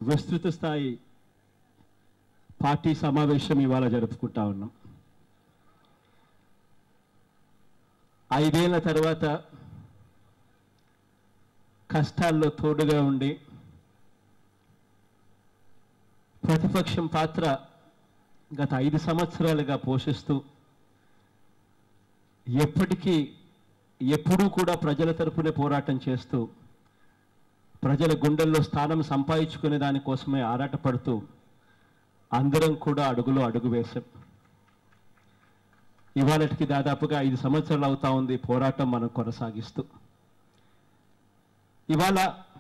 విస్తృత స్థాయి పార్టీ సమావేశం ఇవాళ జరుపుకుంటా ఉన్నాం ఐదేళ్ల తర్వాత కష్టాల్లో తోడుగా ఉండి ప్రతిపక్షం పాత్ర గత ఐదు సంవత్సరాలుగా పోషిస్తూ ఎప్పటికీ ఎప్పుడూ కూడా ప్రజల తరపునే పోరాటం చేస్తూ ప్రజల గుండెల్లో స్థానం సంపాదించుకునే దానికోసమే ఆరాటపడుతూ అందరం కూడా అడుగులో అడుగు వేశాం ఇవాళటికి దాదాపుగా ఐదు సంవత్సరాలు అవుతా ఉంది పోరాటం మనం కొనసాగిస్తూ ఇవాళ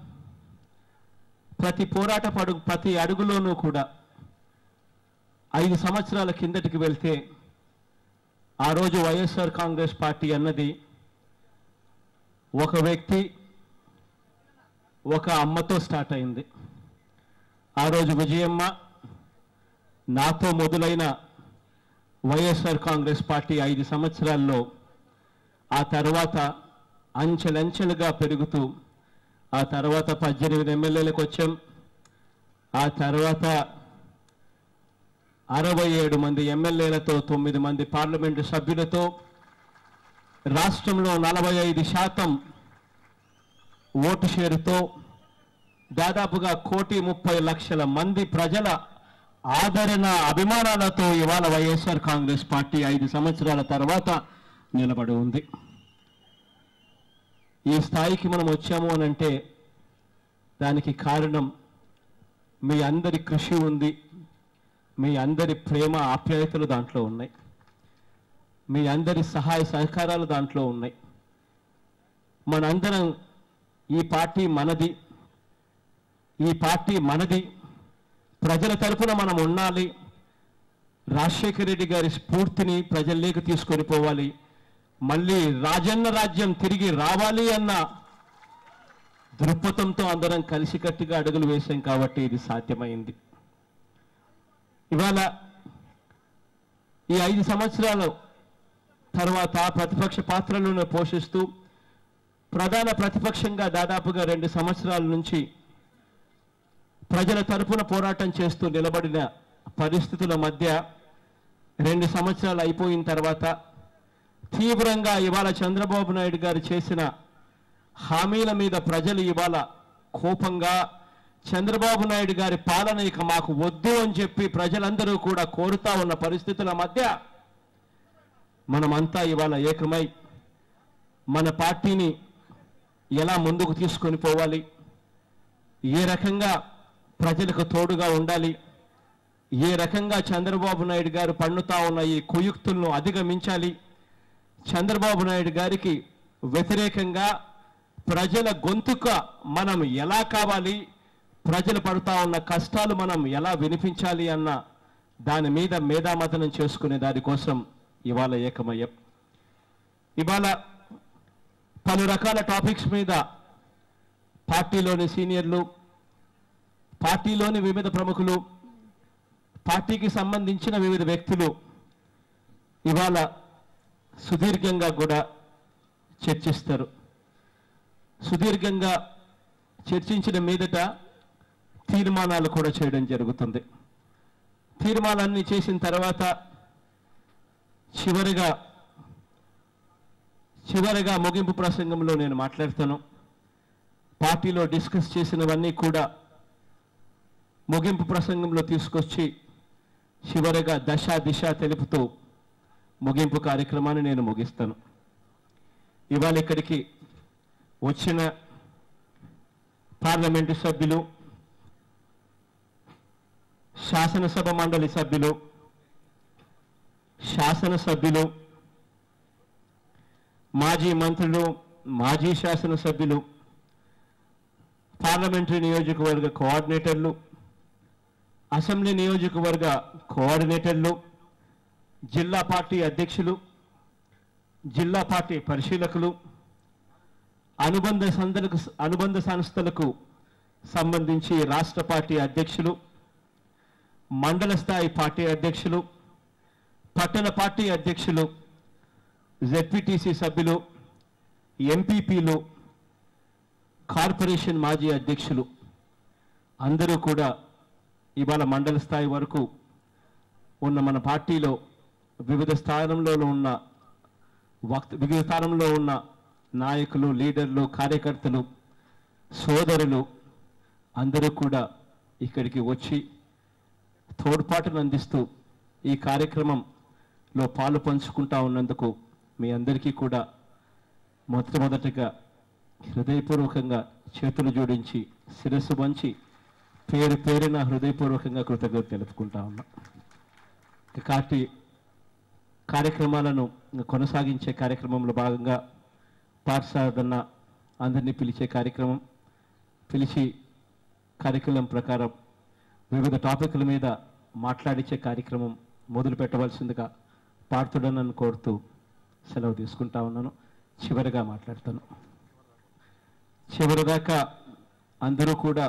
ప్రతి పోరాట అడుగు ప్రతి అడుగులోనూ కూడా ఐదు సంవత్సరాల కిందటికి వెళ్తే ఆ రోజు వైఎస్ఆర్ కాంగ్రెస్ పార్టీ అన్నది ఒక వ్యక్తి ఒక అమ్మతో స్టార్ట్ అయింది ఆ రోజు విజయమ్మ నాతో మొదలైన వైఎస్ఆర్ కాంగ్రెస్ పార్టీ ఐదు సంవత్సరాల్లో ఆ తర్వాత అంచెలంచెలుగా పెరుగుతూ ఆ తర్వాత పద్దెనిమిది ఎమ్మెల్యేలకు వచ్చాం ఆ తర్వాత అరవై ఏడు మంది ఎమ్మెల్యేలతో తొమ్మిది మంది పార్లమెంటు సభ్యులతో రాష్ట్రంలో నలభై ఐదు శాతం ఓటు షేరుతో దాదాపుగా కోటి ముప్పై లక్షల మంది ప్రజల ఆదరణ అభిమానాలతో ఇవాళ వైఎస్ఆర్ కాంగ్రెస్ పార్టీ ఐదు సంవత్సరాల తర్వాత నిలబడి ఉంది ఈ స్థాయికి మనం వచ్చాము అని అంటే దానికి కారణం మీ అందరి కృషి ఉంది మీ అందరి ప్రేమ ఆప్యాయతలు దాంట్లో ఉన్నాయి మీ అందరి సహాయ సహకారాలు దాంట్లో ఉన్నాయి మనందరం ఈ పార్టీ మనది ఈ పార్టీ మనది ప్రజల తరపున మనం ఉండాలి రాజశేఖర రెడ్డి గారి స్ఫూర్తిని ప్రజల్లోకి తీసుకొని పోవాలి మళ్ళీ రాజన్న రాజ్యం తిరిగి రావాలి అన్న దృక్పథంతో అందరం కలిసికట్టుగా అడుగులు వేశాం కాబట్టి ఇది సాధ్యమైంది ఇవాళ ఈ ఐదు సంవత్సరాల తర్వాత ప్రతిపక్ష పాత్రలను పోషిస్తూ ప్రధాన ప్రతిపక్షంగా దాదాపుగా రెండు సంవత్సరాల నుంచి ప్రజల తరపున పోరాటం చేస్తూ నిలబడిన పరిస్థితుల మధ్య రెండు సంవత్సరాలు అయిపోయిన తర్వాత తీవ్రంగా ఇవాళ చంద్రబాబు నాయుడు గారు చేసిన హామీల మీద ప్రజలు ఇవాళ కోపంగా చంద్రబాబు నాయుడు గారి పాలన ఇక మాకు వద్దు అని చెప్పి ప్రజలందరూ కూడా కోరుతా ఉన్న పరిస్థితుల మధ్య మనమంతా ఇవాళ ఏకమై మన పార్టీని ఎలా ముందుకు తీసుకొని పోవాలి ఏ రకంగా ప్రజలకు తోడుగా ఉండాలి ఏ రకంగా చంద్రబాబు నాయుడు గారు పన్నుతా ఉన్న ఈ కుయుక్తులను అధిగమించాలి చంద్రబాబు నాయుడు గారికి వ్యతిరేకంగా ప్రజల గొంతుక మనం ఎలా కావాలి ప్రజలు పడుతా ఉన్న కష్టాలు మనం ఎలా వినిపించాలి అన్న దాని మీద మేధామతనం చేసుకునే దానికోసం ఇవాళ ఏకమయ్యం ఇవాళ పలు రకాల టాపిక్స్ మీద పార్టీలోని సీనియర్లు పార్టీలోని వివిధ ప్రముఖులు పార్టీకి సంబంధించిన వివిధ వ్యక్తులు ఇవాళ సుదీర్ఘంగా కూడా చర్చిస్తారు సుదీర్ఘంగా చర్చించిన మీదట తీర్మానాలు కూడా చేయడం జరుగుతుంది తీర్మానాన్ని చేసిన తర్వాత చివరిగా చివరిగా ముగింపు ప్రసంగంలో నేను మాట్లాడతాను పార్టీలో డిస్కస్ చేసినవన్నీ కూడా ముగింపు ప్రసంగంలో తీసుకొచ్చి చివరిగా దశ దిశ తెలుపుతూ ముగింపు కార్యక్రమాన్ని నేను ముగిస్తాను ఇవాళ ఇక్కడికి వచ్చిన పార్లమెంటు సభ్యులు శాసనసభ మండలి సభ్యులు శాసనసభ్యులు మాజీ మంత్రులు మాజీ శాసనసభ్యులు పార్లమెంటరీ నియోజకవర్గ కోఆర్డినేటర్లు అసెంబ్లీ నియోజకవర్గ కోఆర్డినేటర్లు జిల్లా పార్టీ అధ్యక్షులు జిల్లా పార్టీ పరిశీలకులు అనుబంధ సంస్థలకు అనుబంధ సంస్థలకు సంబంధించి రాష్ట్ర పార్టీ అధ్యక్షులు మండల స్థాయి పార్టీ అధ్యక్షులు పట్టణ పార్టీ అధ్యక్షులు జెడ్పీటీసీ సభ్యులు ఎంపీపీలు కార్పొరేషన్ మాజీ అధ్యక్షులు అందరూ కూడా ఇవాళ మండల స్థాయి వరకు ఉన్న మన పార్టీలో వివిధ స్థానంలో ఉన్న వక్త వివిధ స్థానంలో ఉన్న నాయకులు లీడర్లు కార్యకర్తలు సోదరులు అందరూ కూడా ఇక్కడికి వచ్చి తోడ్పాటును అందిస్తూ ఈ కార్యక్రమంలో పాలు పంచుకుంటా ఉన్నందుకు మీ అందరికీ కూడా మొట్టమొదటిగా హృదయపూర్వకంగా చేతులు జోడించి శిరస్సు వంచి పేరు పేరున హృదయపూర్వకంగా కృతజ్ఞత తెలుపుకుంటా ఉన్నా కాటి కార్యక్రమాలను కొనసాగించే కార్యక్రమంలో భాగంగా పాఠశాలన్న అందరినీ పిలిచే కార్యక్రమం పిలిచి కార్యక్రమం ప్రకారం వివిధ టాపిక్ల మీద మాట్లాడించే కార్యక్రమం మొదలు పెట్టవలసిందిగా పాడుతుడనని కోరుతూ సెలవు తీసుకుంటా ఉన్నాను చివరిగా మాట్లాడతాను చివరిదాకా అందరూ కూడా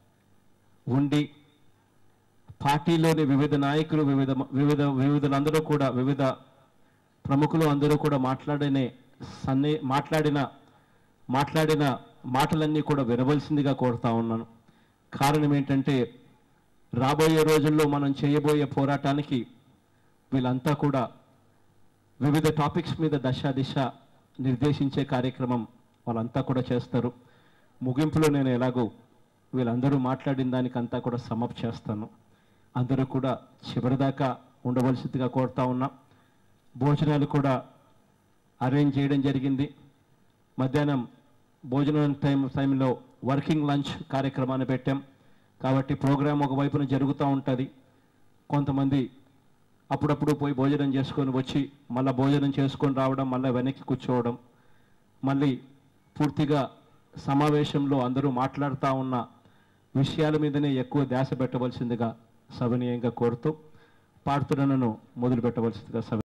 ఉండి పార్టీలోని వివిధ నాయకులు వివిధ వివిధ వివిధలందరూ కూడా వివిధ ప్రముఖులు అందరూ కూడా మాట్లాడనే సన్నే మాట్లాడిన మాట్లాడిన మాటలన్నీ కూడా వినవలసిందిగా కోరుతా ఉన్నాను కారణం ఏంటంటే రాబోయే రోజుల్లో మనం చేయబోయే పోరాటానికి వీళ్ళంతా కూడా వివిధ టాపిక్స్ మీద దశ దిశ నిర్దేశించే కార్యక్రమం వాళ్ళంతా కూడా చేస్తారు ముగింపులో నేను ఎలాగో వీళ్ళందరూ మాట్లాడిన దానికి అంతా కూడా సమప్ చేస్తాను అందరూ కూడా చివరిదాకా ఉండవలసిందిగా కోరుతా ఉన్నా భోజనాలు కూడా అరేంజ్ చేయడం జరిగింది మధ్యాహ్నం భోజనం టైం టైంలో వర్కింగ్ లంచ్ కార్యక్రమాన్ని పెట్టాం కాబట్టి ప్రోగ్రాం ఒకవైపున జరుగుతూ ఉంటుంది కొంతమంది అప్పుడప్పుడు పోయి భోజనం చేసుకొని వచ్చి మళ్ళీ భోజనం చేసుకొని రావడం మళ్ళీ వెనక్కి కూర్చోవడం మళ్ళీ పూర్తిగా సమావేశంలో అందరూ మాట్లాడుతూ ఉన్న విషయాల మీదనే ఎక్కువ ధ్యాస పెట్టవలసిందిగా సవినీయంగా కోరుతూ పాడుతున్నను మొదలు పెట్టవలసిందిగా సవి